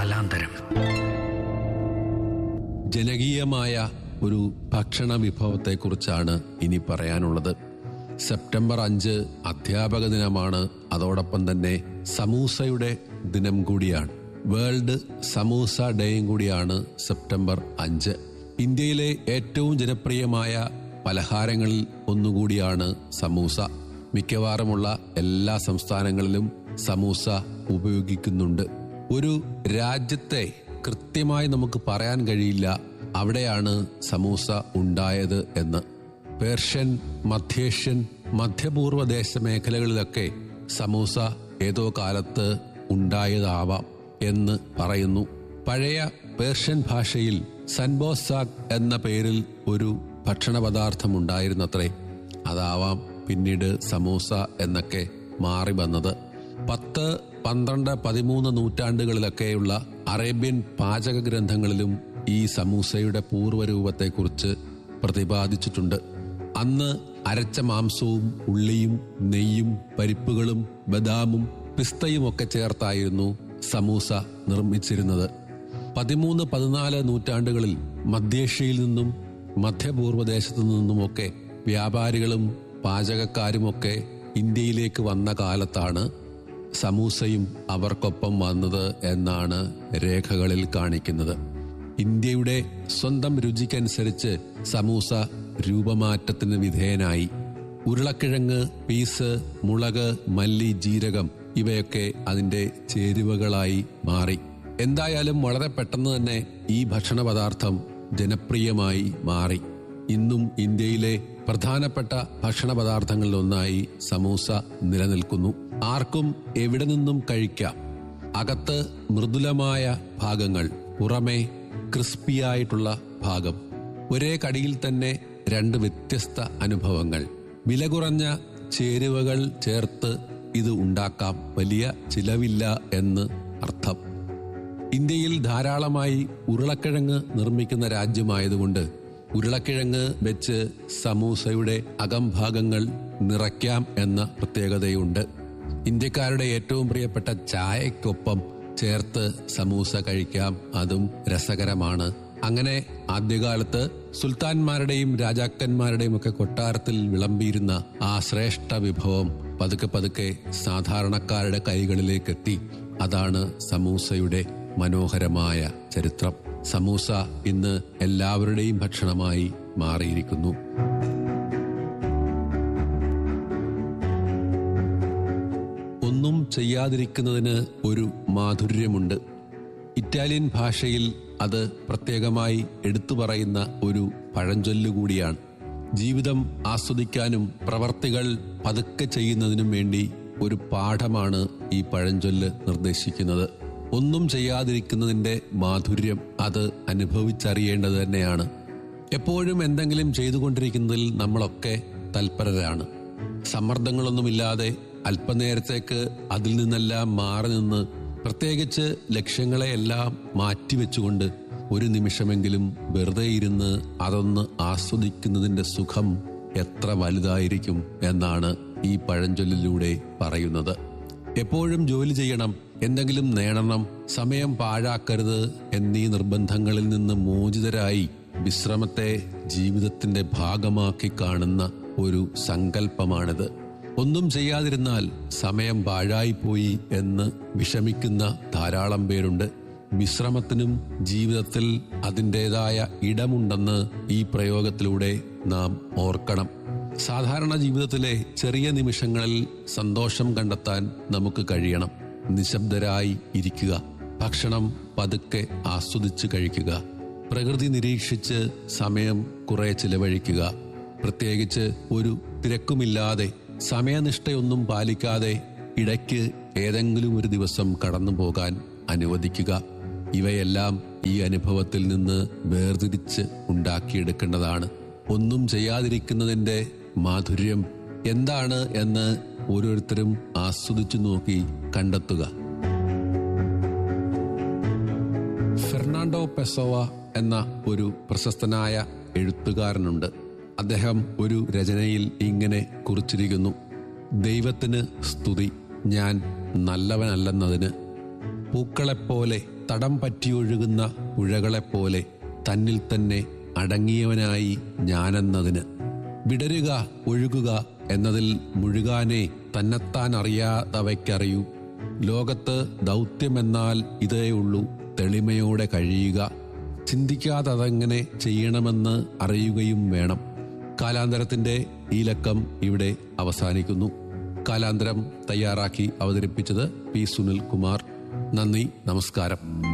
കാലാന്തരം ജനകീയമായ ഒരു ഭക്ഷണ വിഭവത്തെക്കുറിച്ചാണ് ഇനി പറയാനുള്ളത് സെപ്റ്റംബർ അഞ്ച് അധ്യാപക ദിനമാണ് അതോടൊപ്പം തന്നെ സമൂസയുടെ ദിനം കൂടിയാണ് വേൾഡ് സമൂസ ഡേയും കൂടിയാണ് സെപ്റ്റംബർ അഞ്ച് ഇന്ത്യയിലെ ഏറ്റവും ജനപ്രിയമായ പലഹാരങ്ങളിൽ ഒന്നുകൂടിയാണ് സമൂസ മിക്കവാറുമുള്ള എല്ലാ സംസ്ഥാനങ്ങളിലും സമൂസ ഉപയോഗിക്കുന്നുണ്ട് ഒരു രാജ്യത്തെ കൃത്യമായി നമുക്ക് പറയാൻ കഴിയില്ല അവിടെയാണ് സമൂസ ഉണ്ടായത് എന്ന് പേർഷ്യൻ മധ്യേഷ്യൻ മധ്യപൂർവ്വ ദേശ മേഖലകളിലൊക്കെ സമൂസ ഏതോ കാലത്ത് ഉണ്ടായതാവാം എന്ന് പറയുന്നു പഴയ പേർഷ്യൻ ഭാഷയിൽ സൻബോസാക് എന്ന പേരിൽ ഒരു ഭക്ഷണ പദാർത്ഥം ഉണ്ടായിരുന്നത്രേ അതാവാം പിന്നീട് സമൂസ എന്നൊക്കെ മാറി വന്നത് പത്ത് പന്ത്രണ്ട് പതിമൂന്ന് നൂറ്റാണ്ടുകളിലൊക്കെയുള്ള അറേബ്യൻ പാചക ഗ്രന്ഥങ്ങളിലും ഈ സമൂസയുടെ പൂർവ്വരൂപത്തെക്കുറിച്ച് പ്രതിപാദിച്ചിട്ടുണ്ട് അന്ന് അരച്ച മാംസവും ഉള്ളിയും നെയ്യും പരിപ്പുകളും ബദാമും പിസ്തയും ഒക്കെ ചേർത്തായിരുന്നു സമൂസ നിർമ്മിച്ചിരുന്നത് പതിമൂന്ന് പതിനാല് നൂറ്റാണ്ടുകളിൽ മധ്യേഷ്യയിൽ നിന്നും മധ്യപൂർവ്വദേശത്തു നിന്നുമൊക്കെ വ്യാപാരികളും പാചകക്കാരുമൊക്കെ ഇന്ത്യയിലേക്ക് വന്ന കാലത്താണ് സമൂസയും അവർക്കൊപ്പം വന്നത് എന്നാണ് രേഖകളിൽ കാണിക്കുന്നത് ഇന്ത്യയുടെ സ്വന്തം രുചിക്കനുസരിച്ച് സമൂസ രൂപമാറ്റത്തിന് വിധേയനായി ഉരുളക്കിഴങ്ങ് പീസ് മുളക് മല്ലി ജീരകം ഇവയൊക്കെ അതിന്റെ ചേരുവകളായി മാറി എന്തായാലും വളരെ പെട്ടെന്ന് തന്നെ ഈ ഭക്ഷണ പദാർത്ഥം ജനപ്രിയമായി മാറി ഇന്നും ഇന്ത്യയിലെ പ്രധാനപ്പെട്ട ഭക്ഷണ പദാർത്ഥങ്ങളിൽ ഒന്നായി സമൂസ നിലനിൽക്കുന്നു ആർക്കും എവിടെ നിന്നും കഴിക്കാം അകത്ത് മൃദുലമായ ഭാഗങ്ങൾ പുറമേ ക്രിസ്പിയായിട്ടുള്ള ഭാഗം ഒരേ കടിയിൽ തന്നെ രണ്ട് വ്യത്യസ്ത അനുഭവങ്ങൾ വില കുറഞ്ഞ ചേരുവകൾ ചേർത്ത് ഇത് ഉണ്ടാക്കാം വലിയ ചിലവില്ല എന്ന് അർത്ഥം ഇന്ത്യയിൽ ധാരാളമായി ഉരുളക്കിഴങ്ങ് നിർമ്മിക്കുന്ന രാജ്യമായതുകൊണ്ട് ഉരുളക്കിഴങ്ങ് വെച്ച് സമൂസയുടെ അകംഭാഗങ്ങൾ നിറയ്ക്കാം എന്ന പ്രത്യേകതയുണ്ട് ഇന്ത്യക്കാരുടെ ഏറ്റവും പ്രിയപ്പെട്ട ചായക്കൊപ്പം ചേർത്ത് സമൂസ കഴിക്കാം അതും രസകരമാണ് അങ്ങനെ ആദ്യകാലത്ത് സുൽത്താൻമാരുടെയും രാജാക്കന്മാരുടെയും ഒക്കെ കൊട്ടാരത്തിൽ വിളമ്പിയിരുന്ന ആ ശ്രേഷ്ഠ വിഭവം പതുക്കെ പതുക്കെ സാധാരണക്കാരുടെ കൈകളിലേക്ക് എത്തി അതാണ് സമൂസയുടെ മനോഹരമായ ചരിത്രം സമൂസ ഇന്ന് എല്ലാവരുടെയും ഭക്ഷണമായി മാറിയിരിക്കുന്നു ഒന്നും ചെയ്യാതിരിക്കുന്നതിന് ഒരു മാധുര്യമുണ്ട് ഇറ്റാലിയൻ ഭാഷയിൽ അത് പ്രത്യേകമായി എടുത്തു പറയുന്ന ഒരു പഴഞ്ചൊല്ലു കൂടിയാണ് ജീവിതം ആസ്വദിക്കാനും പ്രവർത്തികൾ പതുക്കെ ചെയ്യുന്നതിനും വേണ്ടി ഒരു പാഠമാണ് ഈ പഴഞ്ചൊല്ല് നിർദ്ദേശിക്കുന്നത് ഒന്നും ചെയ്യാതിരിക്കുന്നതിന്റെ മാധുര്യം അത് അനുഭവിച്ചറിയേണ്ടത് തന്നെയാണ് എപ്പോഴും എന്തെങ്കിലും ചെയ്തുകൊണ്ടിരിക്കുന്നതിൽ നമ്മളൊക്കെ തൽപരരാണ് സമ്മർദ്ദങ്ങളൊന്നുമില്ലാതെ അല്പനേരത്തേക്ക് അതിൽ നിന്നെല്ലാം മാറി നിന്ന് പ്രത്യേകിച്ച് ലക്ഷ്യങ്ങളെയെല്ലാം മാറ്റിവെച്ചുകൊണ്ട് ഒരു നിമിഷമെങ്കിലും വെറുതെ ഇരുന്ന് അതൊന്ന് ആസ്വദിക്കുന്നതിന്റെ സുഖം എത്ര വലുതായിരിക്കും എന്നാണ് ഈ പഴഞ്ചൊല്ലിലൂടെ പറയുന്നത് എപ്പോഴും ജോലി ചെയ്യണം എന്തെങ്കിലും നേടണം സമയം പാഴാക്കരുത് എന്നീ നിർബന്ധങ്ങളിൽ നിന്ന് മോചിതരായി വിശ്രമത്തെ ജീവിതത്തിന്റെ ഭാഗമാക്കി കാണുന്ന ഒരു സങ്കല്പമാണിത് ഒന്നും ചെയ്യാതിരുന്നാൽ സമയം പാഴായിപ്പോയി എന്ന് വിഷമിക്കുന്ന ധാരാളം പേരുണ്ട് വിശ്രമത്തിനും ജീവിതത്തിൽ അതിൻ്റെതായ ഇടമുണ്ടെന്ന് ഈ പ്രയോഗത്തിലൂടെ നാം ഓർക്കണം സാധാരണ ജീവിതത്തിലെ ചെറിയ നിമിഷങ്ങളിൽ സന്തോഷം കണ്ടെത്താൻ നമുക്ക് കഴിയണം നിശബ്ദരായി ഇരിക്കുക ഭക്ഷണം പതുക്കെ ആസ്വദിച്ച് കഴിക്കുക പ്രകൃതി നിരീക്ഷിച്ച് സമയം കുറെ ചിലവഴിക്കുക പ്രത്യേകിച്ച് ഒരു തിരക്കുമില്ലാതെ സമയനിഷ്ഠയൊന്നും പാലിക്കാതെ ഇടയ്ക്ക് ഏതെങ്കിലും ഒരു ദിവസം കടന്നു പോകാൻ അനുവദിക്കുക ഇവയെല്ലാം ഈ അനുഭവത്തിൽ നിന്ന് വേർതിരിച്ച് ഉണ്ടാക്കിയെടുക്കേണ്ടതാണ് ഒന്നും ചെയ്യാതിരിക്കുന്നതിന്റെ മാധുര്യം എന്താണ് എന്ന് ഓരോരുത്തരും ആസ്വദിച്ചു നോക്കി കണ്ടെത്തുക ഫെർണാണ്ടോ പെസോവ എന്ന ഒരു പ്രശസ്തനായ എഴുത്തുകാരനുണ്ട് അദ്ദേഹം ഒരു രചനയിൽ ഇങ്ങനെ കുറിച്ചിരിക്കുന്നു ദൈവത്തിന് സ്തുതി ഞാൻ നല്ലവനല്ലെന്നതിന് പൂക്കളെപ്പോലെ തടം പറ്റിയൊഴുകുന്ന പുഴകളെപ്പോലെ തന്നിൽ തന്നെ അടങ്ങിയവനായി ഞാനെന്നതിന് വിടരുക ഒഴുകുക എന്നതിൽ മുഴുകാനേ തന്നെത്താൻ അറിയാതവയ്ക്കറിയൂ ലോകത്ത് ദൗത്യമെന്നാൽ ഇതേ ഉള്ളൂ തെളിമയോടെ കഴിയുക ചിന്തിക്കാതതെങ്ങനെ ചെയ്യണമെന്ന് അറിയുകയും വേണം കാലാന്തരത്തിന്റെ ഈ ലക്കം ഇവിടെ അവസാനിക്കുന്നു കാലാന്തരം തയ്യാറാക്കി അവതരിപ്പിച്ചത് പി സുനിൽ കുമാർ നന്ദി നമസ്കാരം